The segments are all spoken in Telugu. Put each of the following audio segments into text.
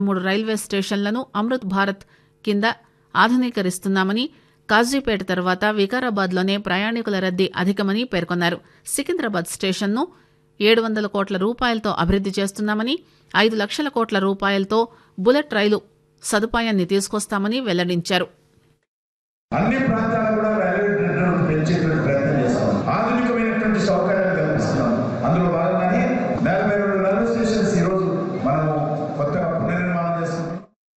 మూడు రైల్వే స్టేషన్లను అమృత్ భారత్ కింద ఆధునీకరిస్తున్నామని కాజీపేట తర్వాత వికారాబాద్ లోనే ప్రయాణికుల రద్దీ అధికమని పేర్కొన్నారు సికింద్రాబాద్ స్టేషన్ ను ఏడు వందల కోట్ల రూపాయలతో అభివృద్ది చేస్తున్నామని ఐదు లక్షల కోట్ల రూపాయలతో బుల్లెట్ రైలు సదుపాయాన్ని తీసుకొస్తామని వెల్లడించారు అన్ని ప్రాంతాలు కూడా రైల్వే నెట్వర్క్ పెంచేటువంటి ప్రయత్నం చేస్తాం ఆధునికమైనటువంటి సౌకర్యాలు కల్పిస్తున్నాం అందులో భాగంగానే నలభై రెండు రైల్వే స్టేషన్స్ ఈ రోజు మనము కొత్తగా పునర్నిర్మాణం చేస్తున్నాం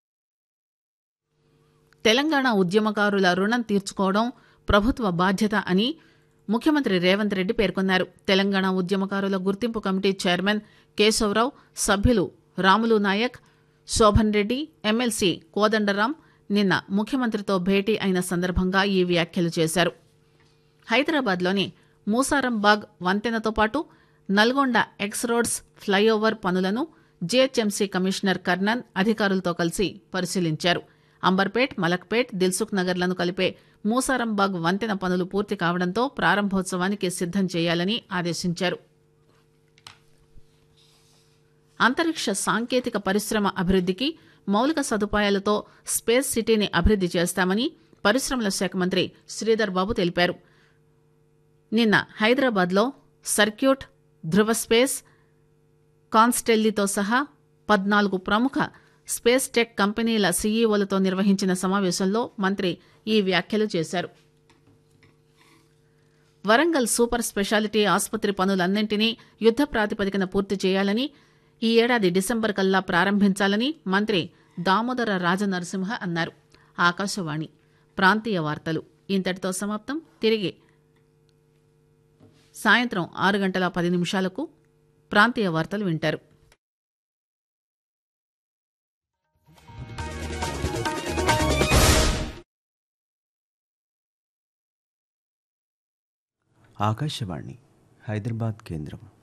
తెలంగాణ ఉద్యమకారుల రుణం తీర్చుకోవడం ప్రభుత్వ బాధ్యత అని ముఖ్యమంత్రి రేవంత్ రెడ్డి పేర్కొన్నారు తెలంగాణ ఉద్యమకారుల గుర్తింపు కమిటీ చైర్మన్ కేశవరావు సభ్యులు రాములు నాయక్ శోభన్ రెడ్డి ఎమ్మెల్సీ కోదండరాం నిన్న ముఖ్యమంత్రితో భేటీ అయిన సందర్భంగా ఈ వ్యాఖ్యలు చేశారు హైదరాబాద్లోని మూసారంబాగ్ వంతెనతో పాటు నల్గొండ ఎక్స్ రోడ్స్ ఫ్లైఓవర్ పనులను జీహెచ్ఎంసీ కమిషనర్ కర్ణన్ అధికారులతో కలిసి పరిశీలించారు అంబర్పేట్ మలక్పేట్ దిల్సుఖ్ నగర్లను కలిపే మూసారంబాగ్ వంతెన పనులు పూర్తి కావడంతో ప్రారంభోత్సవానికి సిద్దం చేయాలని ఆదేశించారు అంతరిక్ష సాంకేతిక పరిశ్రమ అభివృద్దికి మౌలిక సదుపాయాలతో స్పేస్ సిటీని అభివృద్ది చేస్తామని పరిశ్రమల శాఖ మంత్రి శ్రీధర్ బాబు తెలిపారు నిన్న హైదరాబాద్లో సర్క్యూట్ ధృవ స్పేస్ కాన్స్టెల్లీతో సహా పద్నాలుగు ప్రముఖ స్పేస్ టెక్ కంపెనీల సీఈఓలతో నిర్వహించిన సమావేశంలో మంత్రి ఈ వ్యాఖ్యలు చేశారు వరంగల్ సూపర్ స్పెషాలిటీ ఆసుపత్రి పనులన్నింటినీ యుద్ద ప్రాతిపదికన పూర్తి చేయాలని ఈ ఏడాది డిసెంబర్ కల్లా ప్రారంభించాలని మంత్రి దామోదర రాజనరసింహ అన్నారు ఆకాశవాణి ప్రాంతీయ వార్తలు ఇంతటితో సమాప్తం తిరిగి సాయంత్రం ఆరు గంటల పది నిమిషాలకు ప్రాంతీయ వార్తలు వింటారు ఆకాశవాణి హైదరాబాద్ కేంద్రం